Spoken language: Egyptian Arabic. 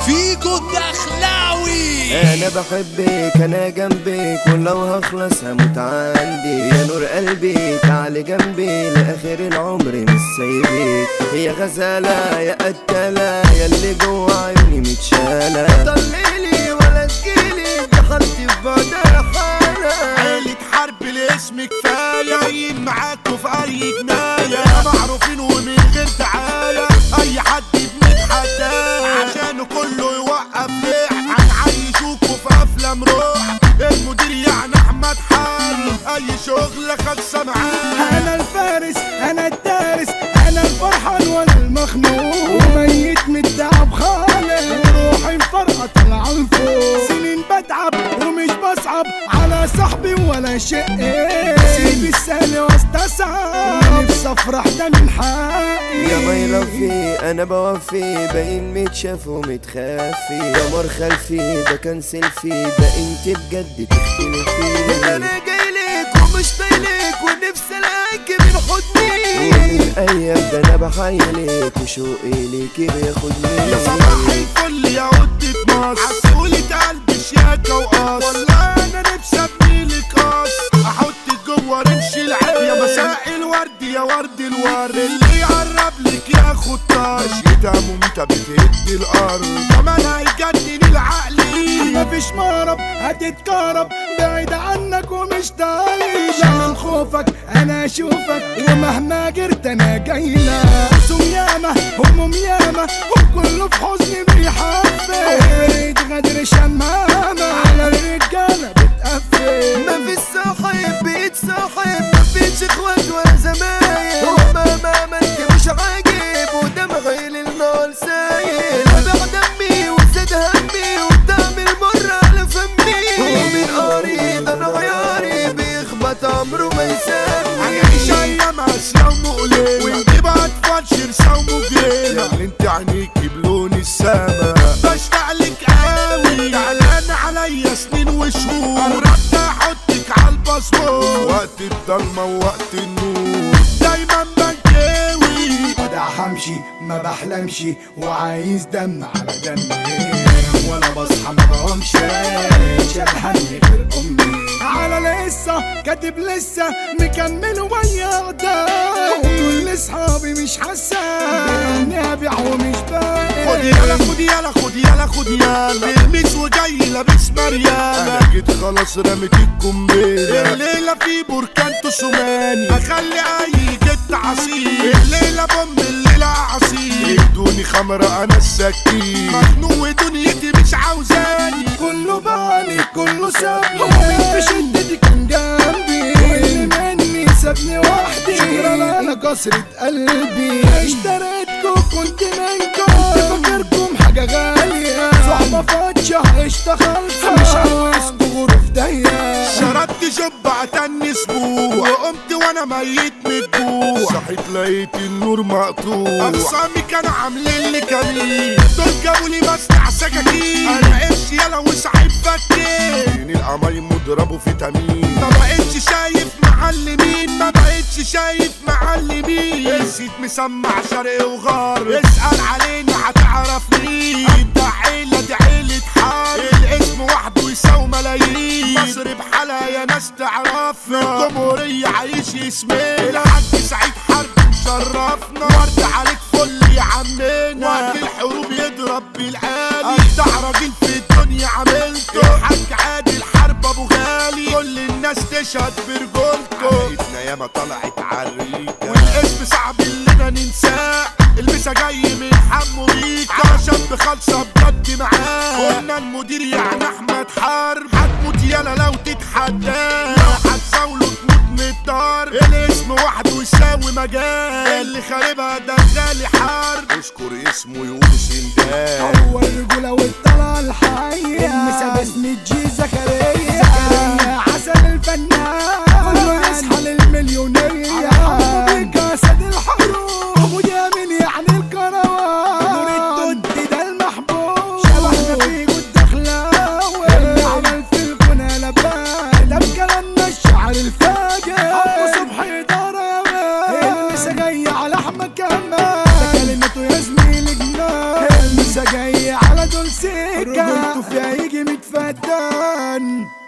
فيكو الدخلاوي انا بحبك انا جنبك ولو هخلص هموت عندي يا نور قلبي تعالي جنبي لاخر العمر مش سايبك يا غزالة يا قتالة يا اللي جوا عيوني متشالة طليلي ولا تجيلي دخلت في بعدها حالة عيلة حرب الاسم كفاية جايين معاكوا في أي جناية معروفين ومن غير دعاية أي حد بنتحداه عشانه كله يوقف ليه هنعيشوكوا في أفلام روح المدير يعني أحمد حال أي شغل خلصة معاه انا الفارس انا الدارس انا الفرحان وانا المخنوق وميت من التعب خالص وروحي مفرقة طالعة لفوق سنين بتعب ومش بصعب على صاحبي ولا شيء سيب السهل واستصعب نفسي افرح ده من حقي يا ماي لافي انا بوفي باين متشاف ومتخفي يا مر خلفي ده كان سيلفي ده انت بجد تختلفي انا جايلك ومش طايلك ونفسي الاقيك من حضني ومن ايام ده انا بحايلك وشوقي ليكي بياخدني يا صباح الفل يا ودة مصر عسولة قلبي شياكة وقص والله انا نفسي ابنيلك قص احطك جوه رمش العين يا مساء الورد يا ورد الورد اللي يقرب لك ياخد طار شتا ممتع بتهد الارض كمان هيجنن العقل مفيش مرض هتتكرب بعيد عنك ومش تعيش من خوفك انا اشوفك ومهما جرت انا جايلك سم ياما هموم ياما وكله في حزني بيحفل ريت غدر شمامة على الرجالة بتقفل مفيش صاحب بيتصاحب مفيش اخوات ولا زمايل ومهما عملت مش عاجب ودمعي للنار سايل وبع دمي وزاد همي والطعم المر على فمي ومن قاري ده انا عياري بيخبط عمره ما يسامي هنعيش ايام قاسية ومؤلمة ونجيب اطفال شرسة ومجرمة يا اللي انت عينيكي بلون السما بشتاق لك قوي تعلان عليا سنين وشهور قربت احطك على الباسبور وقت الضلمة ووقت النور دايما بنكوي بدع همشي ما بحلمش وعايز دم على دمي ولا بصحى ما بقومش شبهني غير امي على لسه كاتب لسه مكمل ويا ده كل اصحابي مش حاسه نابع ومش خد باقي يلا خد يلا خد يلا خد يلا الميس وجاي لابس مريالة انا جيت خلاص رميت القنبلة الليلة في بركان تسوماني اخلي اي جت عصير الليلة بوم الليلة عصير ادوني خمرة انا السكين مخنوق دنيتي مش عاوزاني كله باني كله سابني ومين في شدتي كان جنبي واللي مني سابني وحدي شكرا انا كسرة قلبي اشتريتكم كنت منكم كنت فاكركم حاجة غالية صحبة فاتشة اشتغلت مش عاوزكوا غرف ضيقة شربت جب عتني اسبوع وقمت وانا ميت من الجوع صحيت لقيت النور مقطوع اقسامي كانوا عاملين لي كمين دول جابوا لي مصنع سكاكين انا قرش يلا وصاحب فكين القمايم مضربه فيتامين ما بقتش شايف معلمين ما بقتش شايف معلمين السيت مسمع شرق وغرب اسأل علينا هتعرف مين ده عيلة دي عيلة حرب الاسم وحده يساوي ملايين مصر بحالها يا ناس تعرفنا الجمهورية عايش اسمنا الحاج سعيد حرب مشرفنا ورد عليك فل يا عمنا وقت الحروب يضرب بالآلي أجدع راجل في الدنيا عملته الحاج عادل حرب ابو غالي كل الناس تشهد برجولته عيلتنا ياما طلعت عريكة والاسم صعب اننا ننساه المسا جاي من حمو بيكا شاب خالصة بجد معاه قلنا المدير يعني احمد حرب هتموت يالا لو تتحداه لو هتزاوله تموت من الدار الاسم وحده يساوي مجال اللي خاربها ده غالي حرب اشكر اسمه يقول سندان هو الرجولة والطلعة الحية المسا باسم جي زكريا زكريا عسل الفنان كله يصحى للمليونية بيك أسد الحروب ويا من يعني الكروان نور الدود ده المحبوب شبحنا فيه والدخلاوي اللي عمل في الكون لبان ده بكلامنا الشعر الفاجر أبو صبحي دار يا مان المسا جاي على أحمد كمان ده كلمته يا زميلي جنان المسا جاي على دول سكة رجولته فيها يجي متفتن